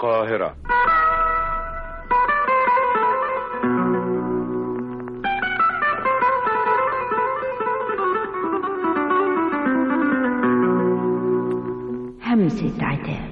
القاهرة همسة عتاب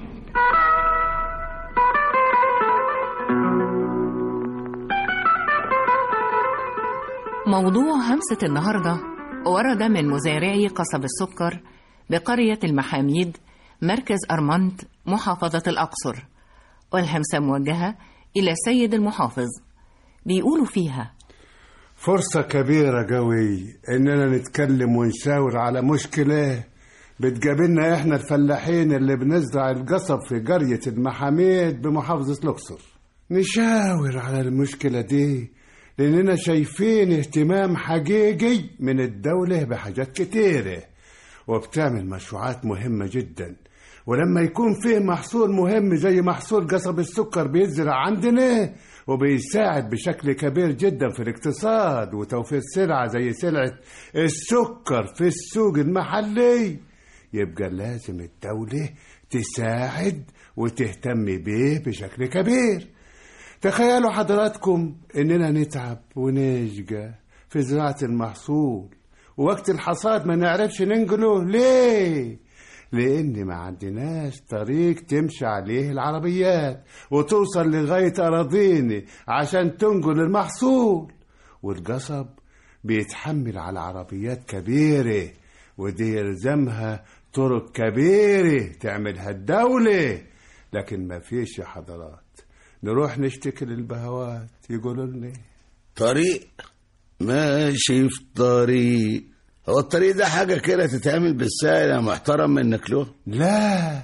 موضوع همسة النهاردة ورد من مزارعي قصب السكر بقرية المحاميد مركز أرمنت محافظة الأقصر والهمسة موجهة إلى السيد المحافظ بيقولوا فيها فرصة كبيرة قوي إننا نتكلم ونشاور على مشكلة بتقابلنا إحنا الفلاحين اللي بنزرع القصب في قرية المحاميد بمحافظة الأقصر نشاور على المشكلة دي لأننا شايفين اهتمام حقيقي من الدولة بحاجات كتيرة وبتعمل مشروعات مهمة جدا ولما يكون فيه محصول مهم زي محصول قصب السكر بيتزرع عندنا وبيساعد بشكل كبير جدا في الاقتصاد وتوفير سلعة زي سلعة السكر في السوق المحلي يبقى لازم الدولة تساعد وتهتم بيه بشكل كبير تخيلوا حضراتكم اننا نتعب ونشقى في زراعة المحصول ووقت الحصاد ما نعرفش ننقله ليه لان ما عندناش طريق تمشي عليه العربيات وتوصل لغاية اراضينا عشان تنقل المحصول والقصب بيتحمل على عربيات كبيرة ودي يلزمها طرق كبيرة تعملها الدولة لكن ما فيش يا حضرات نروح نشتكي للبهوات يقولوا لنا طريق ماشي في طريق هو الطريق ده حاجة كده تتعمل بالسهل يا محترم منك له لا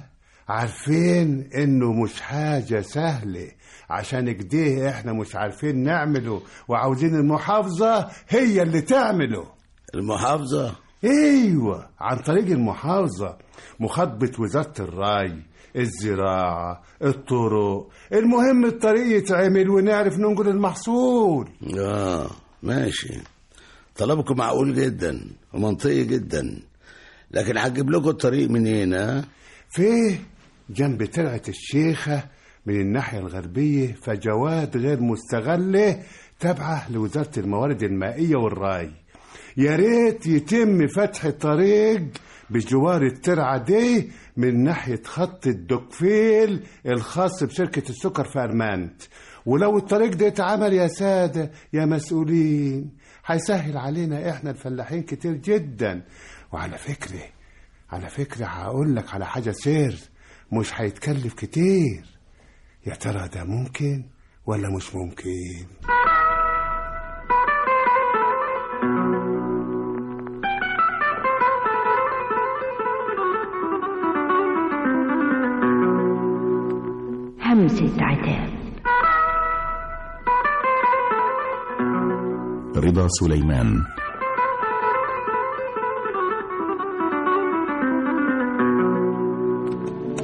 عارفين انه مش حاجة سهلة عشان كده احنا مش عارفين نعمله وعاوزين المحافظة هي اللي تعمله المحافظة ايوه عن طريق المحافظة مخاطبة وزارة الري الزراعة الطرق المهم الطريق يتعمل ونعرف ننقل المحصول اه ماشي طلبكم معقول جدا ومنطقي جدا لكن هجيب لكم الطريق منين ها فيه جنب ترعة الشيخة من الناحية الغربية فجواد غير مستغلة تابعة لوزارة الموارد المائية والري يا ريت يتم فتح طريق بجوار الترعة دي من ناحية خط الدكفيل الخاص بشركة السكر في أرمانت ولو الطريق ده اتعمل يا سادة يا مسؤولين هيسهل علينا احنا الفلاحين كتير جدا وعلى فكرة على فكرة هقول لك على حاجة سر مش هيتكلف كتير يا ترى ده ممكن ولا مش ممكن همسة عتاب رضا سليمان